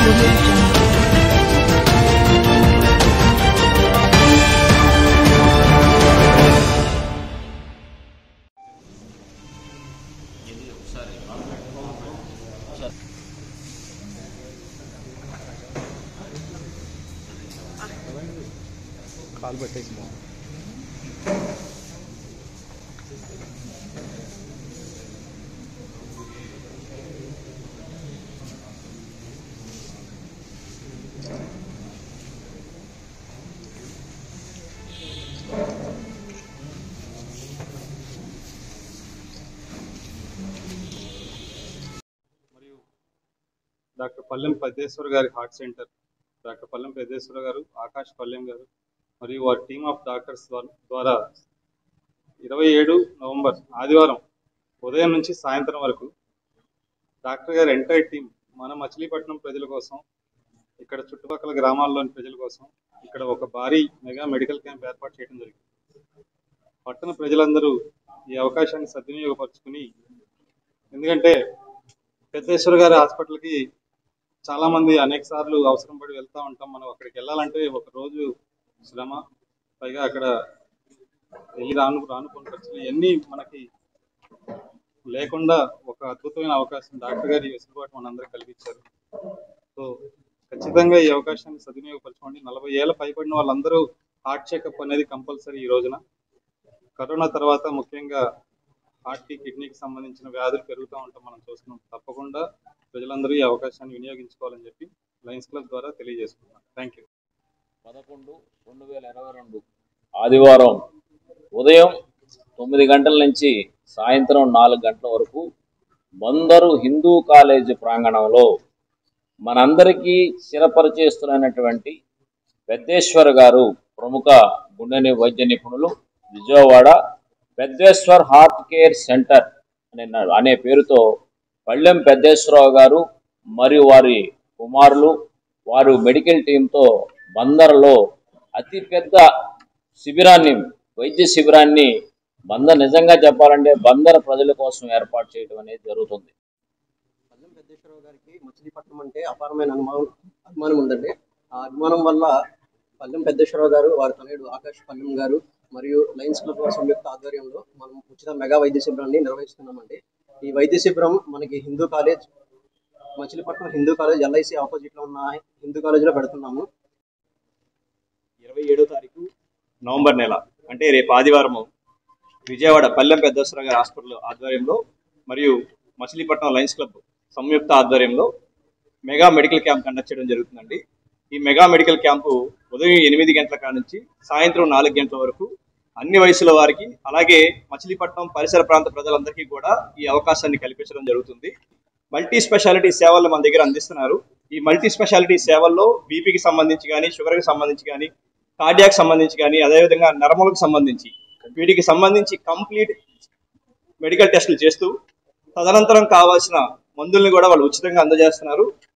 Audio Jungle. కాలు పెట్టేసి మా మరియు డాక్టర్ పల్లెం పెద్దేశ్వర గారి హార్ట్ సెంటర్ డాక్టర్ పల్లెం పెద్దేశ్వర గారు ఆకాష్ పల్లెం గారు మరియు వారి టీమ్ ఆఫ్ డాక్టర్స్ ద్వా- ద్వారా ఇరవై ఏడు నవంబర్ ఆదివారం ఉదయం నుంచి సాయంత్రం వరకు డాక్టర్ గారి ఎంటైర్ టీం మన మచిలీపట్నం ప్రజల కోసం ఇక్కడ చుట్టుపక్కల గ్రామాల్లోని ప్రజల కోసం ఇక్కడ ఒక భారీ మెగా మెడికల్ క్యాంప్ ఏర్పాటు చేయడం జరిగింది పట్టణ ప్రజలందరూ ఈ అవకాశాన్ని సద్వినియోగపరుచుకుని ఎందుకంటే పెద్దేశ్వర గారి హాస్పిటల్కి చాలా మంది అనేక సార్లు అవసరం పడి వెళ్తూ ఉంటాం మనం అక్కడికి వెళ్ళాలంటే ఒక రోజు శ్రమ పైగా అక్కడ వెళ్ళి రాను రానుకున్న ఖర్చులు ఇవన్నీ మనకి లేకుండా ఒక అద్భుతమైన అవకాశం డాక్టర్ గారి వెసులుబాటు మనందరికీ కల్పించారు సో ఖచ్చితంగా ఈ అవకాశాన్ని సద్వినియోగపరచుకోండి నలభై ఏళ్ళ పైబడిన వాళ్ళందరూ హార్ట్ చెకప్ అనేది కంపల్సరీ ఈ రోజున కరోనా తర్వాత ముఖ్యంగా హార్ట్కి కిడ్నీకి సంబంధించిన వ్యాధులు పెరుగుతూ ఉంటాం మనం చూస్తున్నాం తప్పకుండా ప్రజలందరూ ఈ అవకాశాన్ని వినియోగించుకోవాలని చెప్పి లయన్స్ క్లబ్ ద్వారా తెలియజేసుకున్నాం థ్యాంక్ యూ పదకొండు రెండు వేల ఇరవై రెండు ఆదివారం ఉదయం తొమ్మిది గంటల నుంచి సాయంత్రం నాలుగు గంటల వరకు బందరు హిందూ కాలేజ్ ప్రాంగణంలో మనందరికీ చిరపరిచేస్తున్నటువంటి పెద్దేశ్వర్ గారు ప్రముఖ గుండె వైద్య నిపుణులు Vijayawada Peddeshwar heart care centre అనే అనే పేరుతో పళ్ళెం పెద్దేశ్వరరావు గారు మరియు వారి కుమారులు వారు మెడికల్ టీంతో బందర్లో అతిపెద్ద శిబిరాన్ని వైద్య శిబిరాన్ని బందర్ నిజంగా చెప్పాలంటే బందర్ ప్రజల కోసం ఏర్పాటు చేయడం అనేది జరుగుతుంది పల్లెం పెద్దేశ్వరరావు గారికి మచిలీపట్నం అంటే అపారమైన అనుమానం అభిమానం ఉందండి ఆ అభిమానం వల్ల పల్లెం పెద్దేశ్వరరావు గారు వారి తనయుడు ఆకాష్ పల్లెం గారు మరియు లయన్స్ క్లబ్ వారి సంయుక్త ఆధ్వర్యంలో మనం ఉచిత మెగా వైద్య శిబిరాన్ని నిర్వహిస్తున్నామండి ఈ వైద్య శిబిరం మనకి Hindu college Machilipatnam Hindu college LIC opposite లో ఉన్న హిందూ కాలేజ్ లో పెడుతున్నాము ఇరవై ఏడో తారీఖు నవంబర్ నెల అంటే రేపు ఆదివారం విజయవాడ పల్లెం పెద్దశ్వర గారి హాస్పిటల్ ఆధ్వర్యంలో మరియు మచిలీపట్నం లయన్స్ క్లబ్ సంయుక్త ఆధ్వర్యంలో మెగా మెడికల్ క్యాంప్ కండక్ట్ చేయడం జరుగుతుందండి ఈ మెగా మెడికల్ క్యాంపు ఉదయం ఎనిమిది గంటల కాడ నుంచి సాయంత్రం నాలుగు గంటల వరకు అన్ని వయసుల వారికి అలాగే మచిలీపట్నం పరిసర ప్రాంత ప్రజలందరికీ కూడా ఈ అవకాశాన్ని కల్పించడం జరుగుతుంది మల్టీ స్పెషాలిటీ సేవలు మన దగ్గర అందిస్తున్నారు ఈ మల్టీ స్పెషాలిటీ సేవల్లో బీపీకి సంబంధించి కానీ షుగర్కి సంబంధించి కానీ కార్డియాక్ సంబంధించి కానీ అదేవిధంగా నరములకు సంబంధించి వీటికి సంబంధించి కంప్లీట్ మెడికల్ టెస్టులు చేస్తూ తదనంతరం కావాల్సిన మందుల్ని కూడా వాళ్ళు ఉచితంగా అందజేస్తున్నారు